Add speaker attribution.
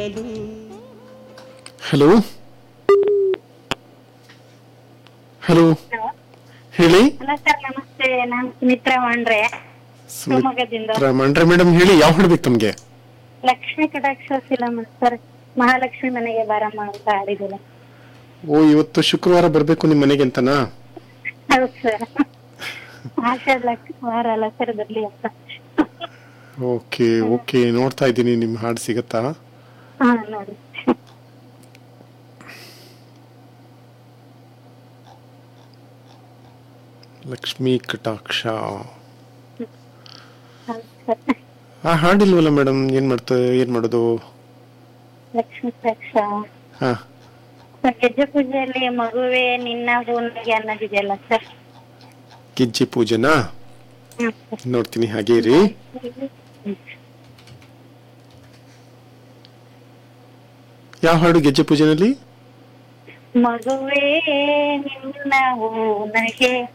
Speaker 1: Hello hello ಹೇಳಿ
Speaker 2: hello sir ನಮಸ್ತೆ ನಾನು ಸುಮಿತ್ರಾ ವಾಂಡ್ರೆ ಶಿವಮೊಗ್ಗದಿಂದ
Speaker 1: ಮಂಡ್ರೆ ಮೇಡಮ್ ಹೇಳಿ ಯಾವ ಹಾಡ್ಬೇಕು ತಮ್ಗೆ
Speaker 2: ಲಕ್ಷ್ಮೀ ಕಟಾಕ್ಷ ಫಿಲಮ್ ಸರ್ ಮಹಾಲಕ್ಷ್ಮಿ ಮನೆಗೆ ಬಾರಮ್ಮ ಅಂತ ಆಡಿದಿಲ್ಲ
Speaker 1: ಓ ಇವತ್ತು ಶುಕ್ರವಾರ ಬರ್ಬೇಕು ನಿಮ್ ಮನೆಗೆ ಅಂತನಾ
Speaker 2: ಹೌದು ಸರ್ ಆಶಾ ಲಕ್ ವಾರ ಅಲ್ಲ ಸರ್ ಬರ್ಲಿ ಅಂತ
Speaker 1: ಓಕೆ ಓಕೆ ನೋಡ್ತಾ ಇದ್ದೀನಿ ನಿಮ್ ಹಾಡು ಸಿಗತ್ತಾ
Speaker 2: ಹಾ ನೋಡಿ
Speaker 1: ಲಕ್ಷ್ಮೀ ಕಟಾಕ್ಷ
Speaker 2: ಹೌದು ಸರ್
Speaker 1: ಆ ಹಾಡಿಲ್ವಲ್ಲ ಮೇಡಮ್ ಏನ್ ಮಾಡ್ತ ಏನ್ ಮಾಡೋದು
Speaker 2: ಲಕ್ಷ್ಮೀ ಕಟಾಕ್ಷ
Speaker 1: ಹಾ
Speaker 2: ಸರ್ ಗೆಜ್ಜೆ ಪೂಜೆಯಲ್ಲಿ ಮಗುವೆ ನಿನ್ನ ಹೂವಿಗೆ ಅನ್ನೋದಿದೆಯಲ್ಲ ಸರ್
Speaker 1: ಗಿಜ್ಜಿ ಪೂಜೆನಾ
Speaker 2: ಹ್ಮ್ ಸರ್.
Speaker 1: ನೋಡ್ತೀನಿ ಹಾಗೆ ಇರಿ ಯಾವ ಹಾಡು ಗೆಜ್ಜೆ ಪೂಜೆನಲ್ಲಿ
Speaker 2: ಮಗುವೇ ನಿನ್ನ ಹೂನಗೆ